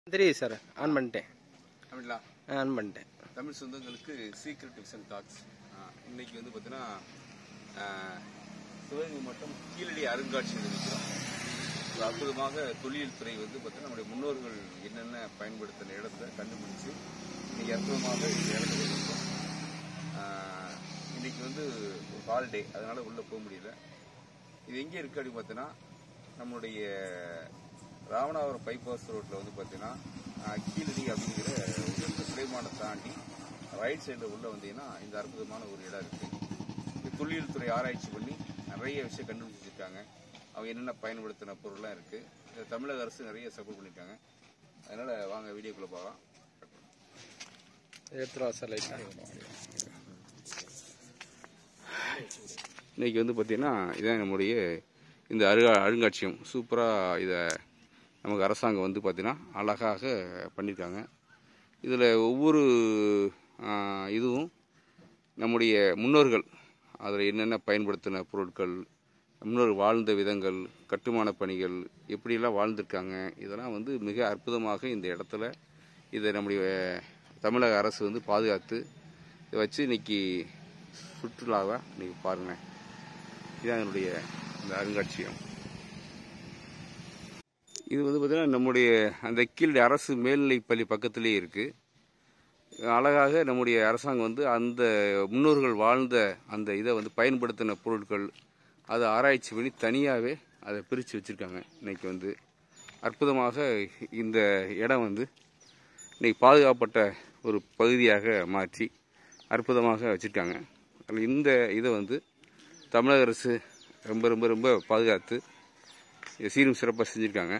தெரியுது sir on பண்ணிட்டேன் தமிழா ஆ, ஆன் பண்ணிட்டேன் தமிழ் சொந்தங்களுக்கு சீக்ரெட் டிப்ஸ் டாக்ஸ் இன்னைக்கு வந்து பார்த்தீங்கன்னா சிவகங்கை மாவட்டம் கீழடி அருங்காட்சியகம் இருக்கிறோம் ஒரு அற்புதமாக தொழில் துறை வந்து பார்த்தீங்கன்னா நம்முடைய முன்னோர்கள் என்னென்ன பயன்படுத்தின இடத்த கண்டுபிடிச்சு இன்னைக்கு அற்புதமாக இந்த இடத்துல இருக்கோம் ஆஹ், இன்னைக்கு வந்து ஒரு ஹாலிடே அதனால உள்ள போக முடியல இது எங்கே இருக்கு அப்படின்னு பார்த்தீங்கன்னா நம்மளுடைய ராமநாதபுரம் பைபாஸ் ரோட்ல வந்து பார்த்தீங்கன்னா ஆஹ், கீழடி அப்படிங்கிற ஒரு ரெண்டு சுலைமானை தாண்டி ரைட் சைடில் உள்ள வந்தீங்கன்னா இந்த அற்புதமான ஒரு இடம் இருக்கு இது தொல்லியல் துறை ஆராய்ச்சி பண்ணி நிறைய விஷயம் கண்டுபிடிச்சிருக்காங்க அவங்க என்னென்ன பயன்படுத்தின பொருள்லாம் இருக்கு இதை தமிழக அரசு நிறைய சப்போர்ட் பண்ணியிருக்காங்க அதனால வாங்க வீடியோக்குள்ள போகலாம் எடுத்துருவா சார் லைட்டாக இன்னைக்கு வந்து பார்த்தீங்கன்னா இதான் நம்முடைய இந்த அருகா அருங்காட்சியகம் சூப்பராக இதை நமக்கு அரசாங்கம் வந்து பார்த்தீங்கன்னா அழகாக பண்ணியிருக்காங்க இதில் ஒவ்வொரு ஆ, இதுவும் நம்முடைய முன்னோர்கள் அதில் என்னென்ன பயன்படுத்தின பொருட்கள் முன்னோர்கள் வாழ்ந்த விதங்கள் கட்டுமான பணிகள் எப்படியெல்லாம் வாழ்ந்திருக்காங்க இதெல்லாம் வந்து மிக அற்புதமாக இந்த இடத்துல இதை நம்முடைய தமிழக அரசு வந்து பாதுகாத்து இதை வச்சு இன்னைக்கு சுற்றுலாவை இன்னைக்கு பாருங்க இதுதான் என்னுடைய இந்த அருங்காட்சியகம் இது வந்து பார்த்தீங்கன்னா நம்முடைய அந்த கீழ் அரசு மேல்நிலைப் பள்ளி பக்கத்திலே இருக்கு அழகாக நம்முடைய அரசாங்கம் வந்து அந்த முன்னோர்கள் வாழ்ந்த அந்த இதை வந்து பயன்படுத்தின பொருட்கள் அதை ஆராய்ச்சி பண்ணி தனியாகவே அதை பிரித்து வச்சுருக்காங்க இன்னைக்கு வந்து அற்புதமாக இந்த இடம் வந்து இன்னைக்கு பாதுகாப்பட்ட ஒரு பகுதியாக மாற்றி அற்புதமாக வச்சுருக்காங்க இந்த இதை வந்து தமிழக அரசு ரொம்ப ரொம்ப ரொம்ப பாதுகாத்து சீரும் சிறப்பாக செஞ்சுருக்காங்க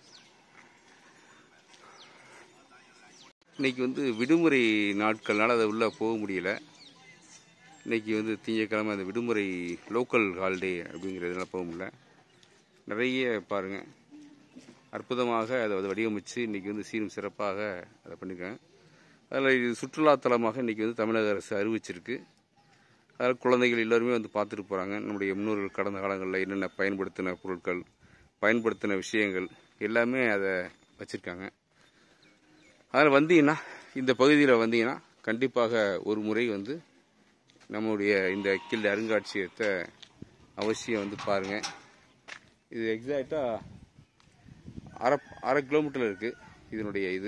இன்னைக்கு வந்து விடுமுறை நாட்கள்னால அதை உள்ளே போக முடியல இன்னைக்கு வந்து திங்கக்கிழமை அந்த விடுமுறை லோக்கல் ஹாலிடே அப்படிங்கிறதுனால போக முடியல நிறைய பாருங்க அற்புதமாக அதை வந்து வடிவமைச்சு இன்னைக்கு வந்து சீரும் சிறப்பாக அதை பண்ணியிருக்காங்க அதில் இது சுற்றுலாத்தலமாக இன்னைக்கு வந்து தமிழக அரசு அறிவிச்சிருக்கு அதில் குழந்தைகள் எல்லோருமே வந்து பார்த்துட்டு போகிறாங்க நம்முடைய முன்னோர்கள் கடந்த காலங்களில் என்னென்ன பயன்படுத்தின பொருட்கள் பயன்படுத்தின விஷயங்கள் எல்லாமே அதை வச்சுருக்காங்க அதில் வந்தீங்கன்னா இந்த பகுதியில் வந்தீங்கன்னா கண்டிப்பாக ஒரு முறை வந்து நம்முடைய இந்த கில் அருங்காட்சியகத்தை அவசியம் வந்து பாருங்கள் இது எக்ஸாக்டாக அரை அரை கிலோமீட்டரில் இருக்குது இதனுடைய இது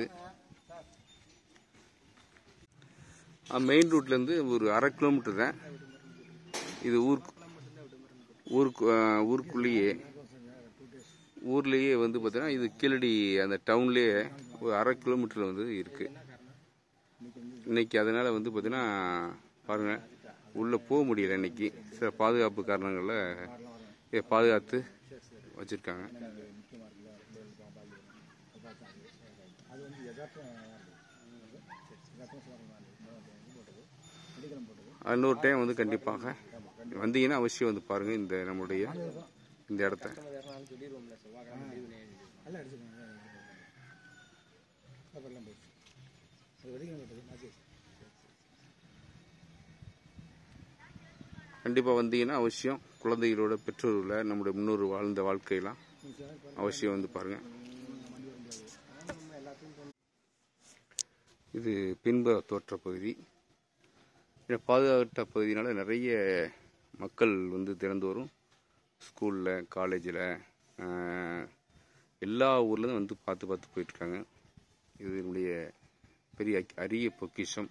மெயின் ரூட்லேருந்து ஒரு அரை கிலோமீட்டர் தான் இது ஊர் ஊருக்கு அஹ், ஊருக்குள்ளேயே ஊர்லேயே வந்து பார்த்தீங்கன்னா இது கீழடி அந்த டவுன்லேயே ஒரு அரை கிலோமீட்டர் வந்து இருக்கு இன்னைக்கு அதனால வந்து பார்த்தீங்கன்னா பாருங்க உள்ளே போக முடியல இன்னைக்கு சில பாதுகாப்பு காரணங்களில் இதை பாதுகாத்து வச்சிருக்காங்க இன்னொரு டைம் வந்து கண்டிப்பாக வந்தீங்கன்னா அவசியம் வந்து பாருங்க இந்த நம்மளுடைய இந்த இடத்த கண்டிப்பாக வந்தீங்கன்னா அவசியம் குழந்தைகளோட பெற்றோர்கள நம்முடைய முன்னோர் வாழ்ந்த வாழ்க்கையெல்லாம் அவசியம் வந்து பாருங்க இது பின்ப தோற்ற பகுதி இந்த பாதுகாட்ட பகுதியினால நிறைய மக்கள் வந்து திறந்தோறும் ஸ்கூலில் காலேஜில் எல்லா ஊர்லேருந்து வந்து பார்த்து பார்த்து போயிட்டுருக்காங்க இது என்னுடைய பெரிய அக்- அரிய பொக்கிஷம்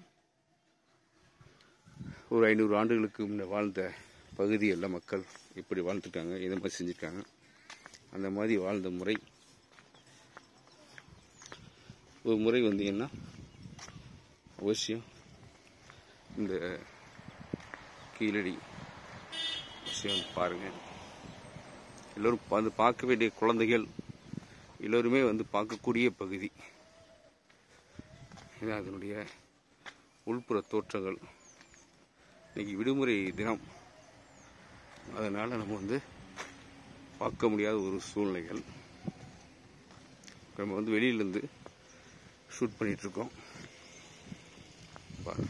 ஒரு ஐநூறு ஆண்டுகளுக்கு முன்ன வாழ்ந்த பகுதிகளில் மக்கள் எப்படி வாழ்ந்துருக்காங்க எதை மாதிரி செஞ்சுருக்காங்க அந்த மாதிரி வாழ்ந்த முறை ஒரு முறை வந்தீங்கன்னா அவசியம் இந்த கீழடி விஷயம் பாருங்க எல்லோரும் வந்து பார்க்க வேண்டிய குழந்தைகள் எல்லோருமே வந்து பார்க்கக்கூடிய பகுதி இதுதான் அதனுடைய உள்புற தோற்றங்கள் இன்னைக்கு விடுமுறை தினம் அதனால நம்ம வந்து பார்க்க முடியாத ஒரு சூழ்நிலைகள் நம்ம வந்து வெளியிலேருந்து ஷூட் பண்ணிட்டு இருக்கோம் பாருங்க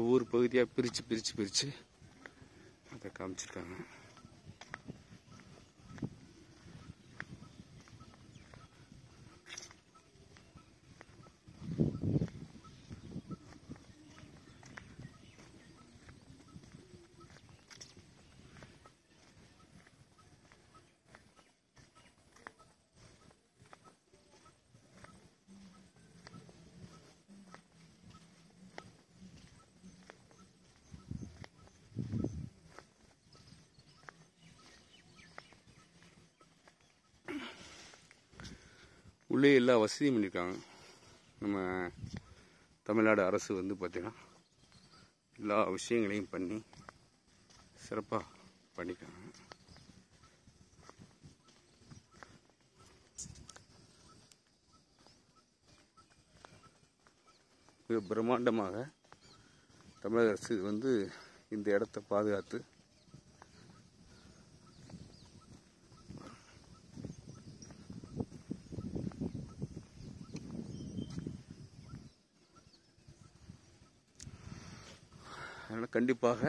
ஒவ்வொரு பகுதியாக பிரித்து பிரித்து பிரித்து அதை காமிச்சிருக்காங்க உள்ளே எல்லா வசதியும் பண்ணியிருக்காங்க நம்ம தமிழ்நாடு அரசு வந்து பார்த்திங்கன்னா எல்லா விஷயங்களையும் பண்ணி சிறப்பாக பண்ணியிருக்காங்க மிக பிரம்மாண்டமாக தமிழக அரசு வந்து இந்த இடத்த பாதுகாத்து அதனால் கண்டிப்பாக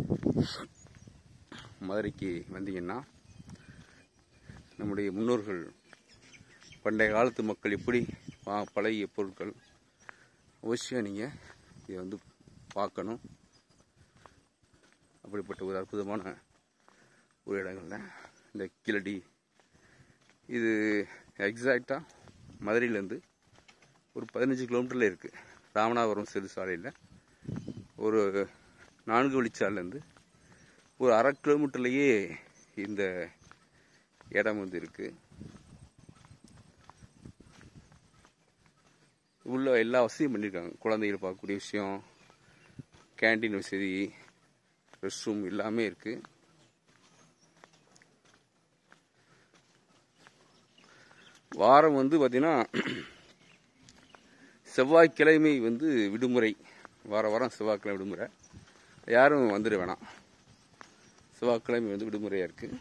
மதுரைக்கு வந்தீங்கன்னா நம்முடைய முன்னோர்கள் பண்டைய காலத்து மக்கள் எப்படி வா- பழகிய பொருட்கள் அவசியம் நீங்கள் இதை வந்து பார்க்கணும் அப்படிப்பட்ட ஒரு அற்புதமான ஒரு இடங்கள்ல இந்த கிழடி இது எக்ஸாக்டாக மதுரையிலேருந்து ஒரு பதினஞ்சு கிலோமீட்டரில் இருக்குது ராமநாதபுரம் சிறு சாலையில் ஒரு நான்கு வழிச்சாலேருந்து ஒரு அரை கிலோமீட்டர்லேயே இந்த இடம் வந்து இருக்கு உள்ள எல்லா வசதியும் பண்ணியிருக்காங்க குழந்தைகள் பார்க்கக்கூடிய விஷயம் கேண்டீன் வசதி ரெஸ்ட் ரூம் எல்லாமே இருக்கு வாரம் வந்து பார்த்தீங்கன்னா செவ்வாய்க்கிழமை வந்து விடுமுறை வார வாரம் செவ்வாய்க்கிழமை விடுமுறை யாரும் வந்துட வேணாம் செவ்வாய்க்கிழமை வந்து விடுமுறையாக இருக்குது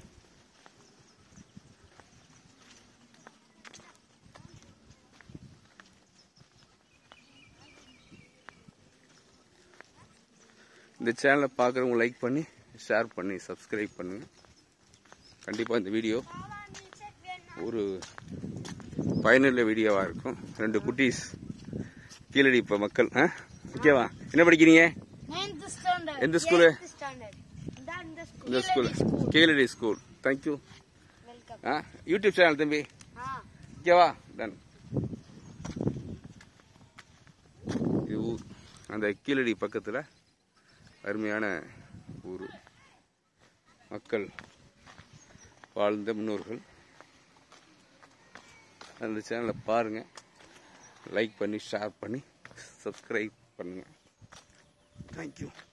இந்த சேனலை பார்க்குறவங்க லைக் பண்ணி ஷேர் பண்ணி சப்ஸ்கிரைப் பண்ணுங்க கண்டிப்பாக இந்த வீடியோ ஒரு பயனுள்ள வீடியோவாக இருக்கும் ரெண்டு குட்டீஸ் கீழடி இப்போ மக்கள் ஆ ஓகேவா என்ன படிக்கிறீங்க Ninth standard. எந்த ஸ்கூலு? Eighth standard. இதான் இந்த school. இந்த school School. Keezhadi school thank you Welcome. ஆ யூடியூப் சேனல் தம்பி ஆ. ஓகேவா டன் இது ஊர் அந்த கீழடி பக்கத்தில் அருமையான ஊர் மக்கள் வாழ்ந்த முன்னோர்கள் அந்த சேனலை பாருங்கள் லைக் பண்ணி ஷேர் பண்ணி சப்ஸ்கிரைப் பண்ணுங்கள் தேங்க்யூ